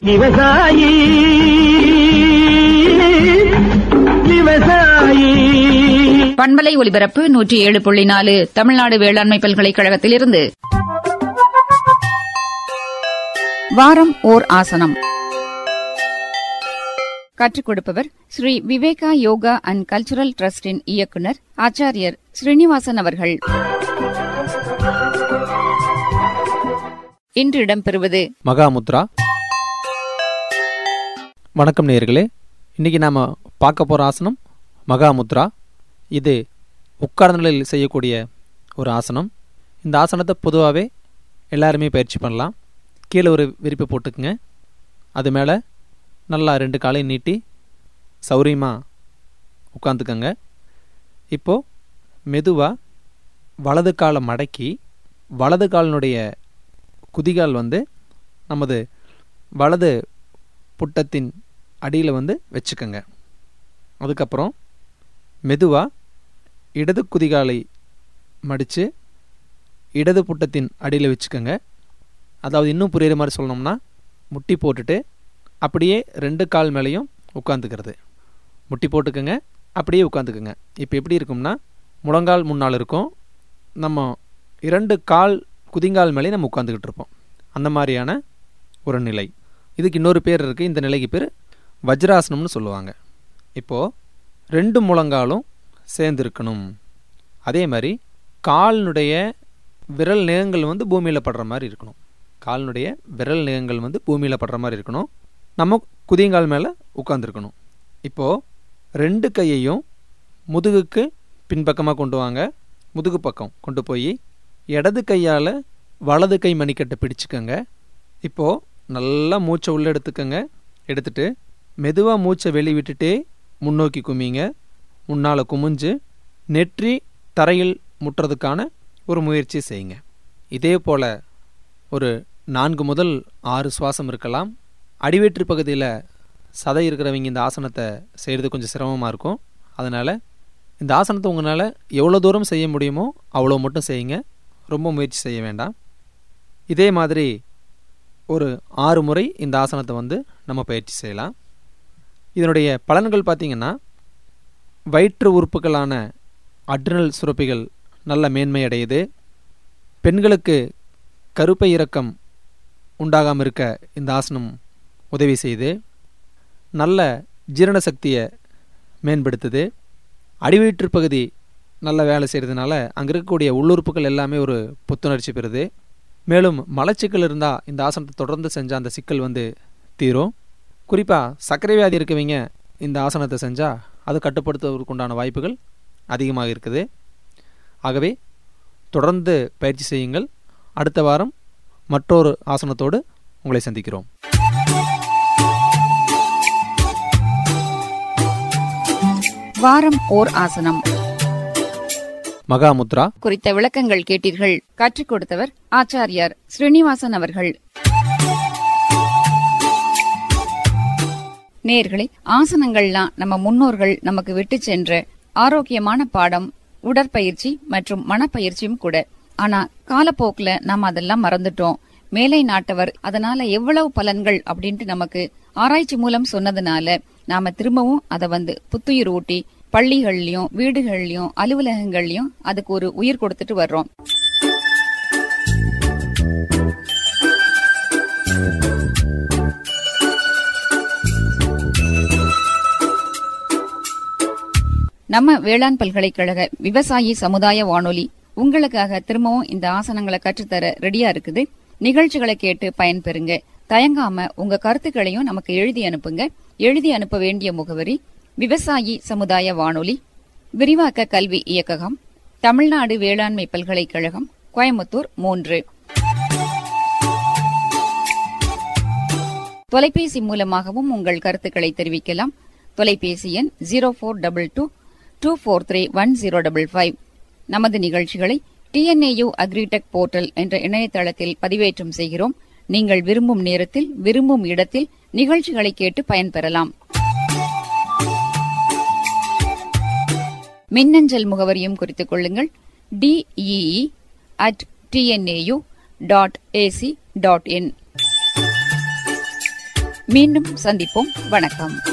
விவசாயி விவசாயி பண்பலை ஒலிபரப்பு நூற்றி ஏழு புள்ளி நாலு தமிழ்நாடு வேளாண்மை பல்கலைக்கழகத்திலிருந்து வாரம் ஓர் ஆசனம் கற்றுக் கொடுப்பவர் Sri Viveka yoga and cultural டிரஸ்டின் இயக்குனர் ஆச்சாரியர் ஸ்ரீனிவாசன் அவர்கள் இன்று இடம்பெறுவது மகாமுத்ரா வணக்கம் நேயர்களே இன்னைக்கு நாம் பார்க்க போகிற ஆசனம் மகாமுத்ரா இது உட்கார்ந்த நிலையில் செய்யக்கூடிய ஒரு ஆசனம் இந்த ஆசனத்தை பொதுவாகவே எல்லாருமே பயிற்சி பண்ணலாம் கீழே ஒரு விரிப்பை போட்டுக்குங்க அது மேலே நல்லா ரெண்டு காலையும் நீட்டி சௌரியமாக உட்காந்துக்கங்க இப்போது மெதுவாக வலது காலை மடக்கி வலது காலினுடைய குதிகால் வந்து நமது வலது புட்டத்தின் அடியில் வந்து வச்சுக்கோங்க அதுக்கப்புறம் மெதுவாக இடது குதிகாலை மடித்து இடது புட்டத்தின் அடியில் வச்சுக்கோங்க அதாவது இன்னும் புரியுற மாதிரி சொல்லணும்னா முட்டி போட்டுட்டு அப்படியே ரெண்டு கால் மேலேயும் உட்காந்துக்கிறது முட்டி போட்டுக்கோங்க அப்படியே உட்காந்துக்குங்க இப்போ எப்படி இருக்கும்னா முழங்கால் முன்னால் இருக்கும் நம்ம இரண்டு கால் குதிங்கால் மேலே நம்ம உட்காந்துக்கிட்டு இருப்போம் அந்த மாதிரியான ஒரு நிலை இதுக்கு இன்னொரு பேர் இருக்குது இந்த நிலைக்கு பேர் வஜ்ராசனம்னு சொல்லுவாங்க இப்போது ரெண்டு முழங்காலும் சேர்ந்து இருக்கணும் அதே மாதிரி காலினுடைய விரல் நகங்கள் வந்து பூமியில் படுற மாதிரி இருக்கணும் காலினுடைய விரல் நகங்கள் வந்து பூமியில் படுற மாதிரி இருக்கணும் நம்ம குதியங்கால் மேலே உட்காந்துருக்கணும் இப்போது ரெண்டு கையையும் முதுகுக்கு பின்பக்கமாக கொண்டு வாங்க முதுகு பக்கம் கொண்டு போய் இடது கையால் வலது கை மணிக்கட்டை பிடிச்சுக்கோங்க இப்போது நல்லா மூச்சை உள்ளே எடுத்துக்கோங்க எடுத்துட்டு மெதுவாக மூச்சை வெளி விட்டுட்டே முன்னோக்கி குமிங்க முன்னால் குமிஞ்சு நெற்றி தரையில் முட்டுறதுக்கான ஒரு முயற்சி செய்யுங்க இதே போல் ஒரு நான்கு முதல் ஆறு சுவாசம் இருக்கலாம் அடிவேற்று பகுதியில் சதை இருக்கிறவங்க இந்த ஆசனத்தை செய்கிறது கொஞ்சம் சிரமமாக இருக்கும் அதனால் இந்த ஆசனத்தை உங்களால் எவ்வளோ தூரம் செய்ய முடியுமோ அவ்வளோ மட்டும் செய்யுங்க ரொம்ப முயற்சி செய்ய வேண்டாம் இதே மாதிரி ஒரு ஆறு முறை இந்த ஆசனத்தை வந்து நம்ம பயிற்சி செய்யலாம் இதனுடைய பலன்கள் பார்த்திங்கன்னா வயிற்று உறுப்புகளான அட்ரினல் சுரப்பிகள் நல்ல மேன்மை அடையுது பெண்களுக்கு கருப்பை இறக்கம் உண்டாகாமல் இருக்க இந்த ஆசனம் உதவி செய்யுது நல்ல ஜீரண சக்தியை மேம்படுத்துது அடிவயிற்று பகுதி நல்ல வேலை செய்கிறதுனால அங்கே இருக்கக்கூடிய உள்ளுறுப்புகள் எல்லாமே ஒரு புத்துணர்ச்சி பெறுது மேலும் மலச்சிக்கல் இருந்தால் இந்த ஆசனத்தை தொடர்ந்து செஞ்சால் அந்த சிக்கல் வந்து தீரும் குறிப்பாக சர்க்கரை வியாதி இருக்கவங்க இந்த ஆசனத்தை செஞ்சால் அது கட்டுப்படுத்துவதற்கு உண்டான வாய்ப்புகள் அதிகமாக இருக்குது ஆகவே தொடர்ந்து பயிற்சி செய்யுங்கள் அடுத்த வாரம் மற்றொரு ஆசனத்தோடு உங்களை சந்திக்கிறோம் வாரம் ஓர் ஆசனம் மகாமுத்ரா குறித்த விளக்கங்கள் கேட்டீர்கள் கற்றுக் கொடுத்தவர் ஆச்சாரியார் ஸ்ரீனிவாசன் அவர்கள் நேர்களே ஆசனங்கள்லாம் நம்ம முன்னோர்கள் நமக்கு விட்டு சென்ற ஆரோக்கியமான பாடம் உடற்பயிற்சி மற்றும் மனப்பயிற்சியும் கூட ஆனா காலப்போக்குல நாம அதெல்லாம் மறந்துட்டோம் மேலை நாட்டவர் அதனால எவ்வளவு பலன்கள் அப்படின்ட்டு நமக்கு ஆராய்ச்சி மூலம் சொன்னதுனால நாம திரும்பவும் அதை வந்து புத்துயிர் ஊட்டி பள்ளிகள்லயும் வீடுகள்லயும் அலுவலகங்கள்லயும் அதுக்கு ஒரு உயிர் கொடுத்துட்டு வர்றோம் நம்ம வேளாண் பல்கலைக்கழக விவசாயி சமுதாய வானொலி உங்களுக்காக திரும்பவும் இந்த ஆசனங்களை கற்றுத்தர ரெடியா இருக்குது நிகழ்ச்சிகளை கேட்டு பயன்பெறுங்க தயங்காம உங்க கருத்துக்களையும் நமக்கு எழுதி அனுப்புங்க எழுதி அனுப்ப வேண்டிய முகவரி விவசாயி சமுதாய வானொலி விரிவாக்க கல்வி இயக்ககம் தமிழ்நாடு வேளாண்மை பல்கலைக்கழகம் கோயம்புத்தூர் மூன்று தொலைபேசி மூலமாகவும் உங்கள் கருத்துக்களை தெரிவிக்கலாம் தொலைபேசி எண் zero four double two two four three one zero double five நமது நிகழ்ச்சிகளை டிஎன்ஏயு அக்ரிடெக் போர்ட்டல் என்ற இணையதளத்தில் பதிவேற்றம் செய்கிறோம் நீங்கள் விரும்பும் நேரத்தில் விரும்பும் இடத்தில் நிகழ்ச்சிகளை கேட்டு பயன்பெறலாம் மின்னஞ்சல் முகவரியும் குறித்துக் கொள்ளுங்கள் D E E at T N A U dot A C dot in மீண்டும் சந்திப்போம் வணக்கம்